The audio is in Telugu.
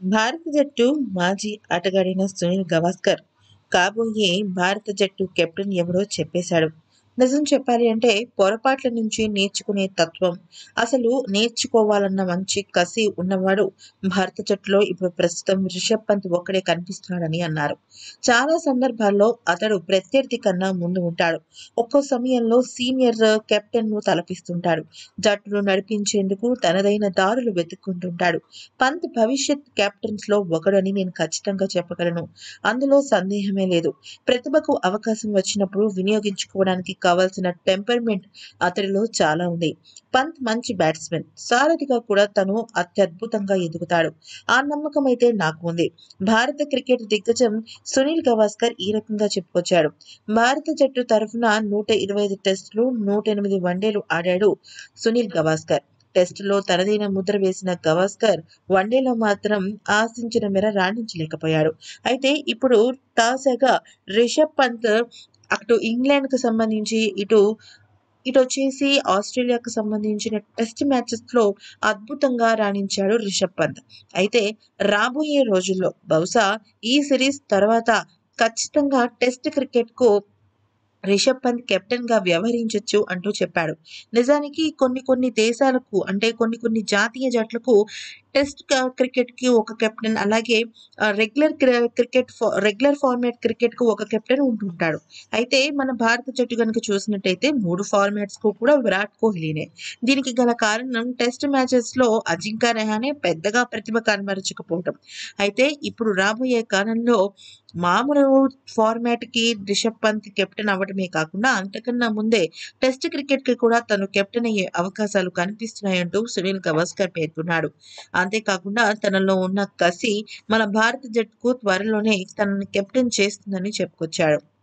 భారత జట్టు మాజీ ఆటగాడైన సునీల్ గవాస్కర్ కాబోయే భారత జట్టు కెప్టెన్ ఎవరో చెప్పేశాడు నిజం చెప్పాలి అంటే పొరపాట్ల నుంచి నేర్చుకునే తత్వం అసలు నేర్చుకోవాలన్న మంచి కసి ఉన్నవాడు భారత జట్టులో ఇప్పుడు ప్రస్తుతం రిషబ్ పంత్ ఒక్కడే కనిపిస్తున్నాడని అన్నారు చాలా సందర్భాల్లో అతడు ప్రత్యర్థి కన్నా ముందు ఉంటాడు ఒక్కో సమయంలో సీనియర్ కెప్టెన్ ను తలపిస్తుంటాడు జట్టును నడిపించేందుకు తనదైన దారులు వెతుక్కుంటుంటాడు పంత్ భవిష్యత్ కెప్టెన్స్ లో ఒకడని నేను ఖచ్చితంగా చెప్పగలను అందులో సందేహమే లేదు ప్రతిభకు అవకాశం వచ్చినప్పుడు వినియోగించుకోవడానికి కావాల్సిన టెంపర్మెంట్ అతడిలో చాలా ఉంది పంత్ మంచి బ్యాట్స్మెన్ సారథిగా కూడా తను అత్యద్భుతంగా ఎదుగుతాడు ఆ నమ్మకం అయితే నాకు ఉంది భారత క్రికెట్ దిగ్గజం సునీల్ గవాస్కర్ ఈ రకంగా చెప్పుకొచ్చాడు భారత జట్టు తరఫున నూట ఇరవై ఐదు టెస్టులు నూట ఎనిమిది వన్డేలు ఆడాడు సునీల్ గవాస్కర్ టెస్టులో తనదైన ముద్ర వేసిన గవాస్కర్ వన్డేలో మాత్రం ఆశించిన మేర రాణించలేకపోయాడు అయితే ఇప్పుడు తాజాగా రిషబ్ పంత్ అటు ఇంగ్లాండ్ కు సంబంధించి ఇటు ఇటు వచ్చేసి ఆస్ట్రేలియాకు సంబంధించిన టెస్ట్ మ్యాచెస్ లో అద్భుతంగా రాణించాడు రిషబ్ పంత్ అయితే రాబోయే రోజుల్లో బహుశా ఈ సిరీస్ తర్వాత ఖచ్చితంగా టెస్ట్ క్రికెట్ కు రిషబ్ పంత్ కెప్టెన్ గా వ్యవహరించొచ్చు అంటూ చెప్పాడు నిజానికి కొన్ని కొన్ని దేశాలకు అంటే కొన్ని కొన్ని జాతీయ జట్లకు టెస్ట్ క్రికెట్ కి ఒక కెప్టెన్ అలాగే regular cricket regular format cricket కు ఒక కెప్టెన్ ఉంటుంటాడు అయితే మన భారత జట్టు కనుక చూసినట్టయితే మూడు ఫార్మాట్స్ కు కూడా విరాట్ కోహ్లీనే దీనికి గల కారణం టెస్ట్ మ్యాచెస్ లో అజింకా రెహానే పెద్దగా ప్రతిభ కనబరచకపోవడం అయితే ఇప్పుడు రాబోయే కాలంలో మామూలు ఫార్మాట్ కి రిషబ్ పంత్ కెప్టెన్ అవ్వడమే కాకుండా అంతకన్నా ముందే టెస్ట్ క్రికెట్ కి కూడా తను కెప్టెన్ అయ్యే అవకాశాలు కనిపిస్తున్నాయంటూ సునీల్ గవాస్కర్ పేర్కొన్నాడు అంతేకాకుండా తనలో ఉన్న కసి మన భారత జట్టుకు త్వరలోనే తనని కెప్టెన్ చేస్తుందని చెప్పుకొచ్చాడు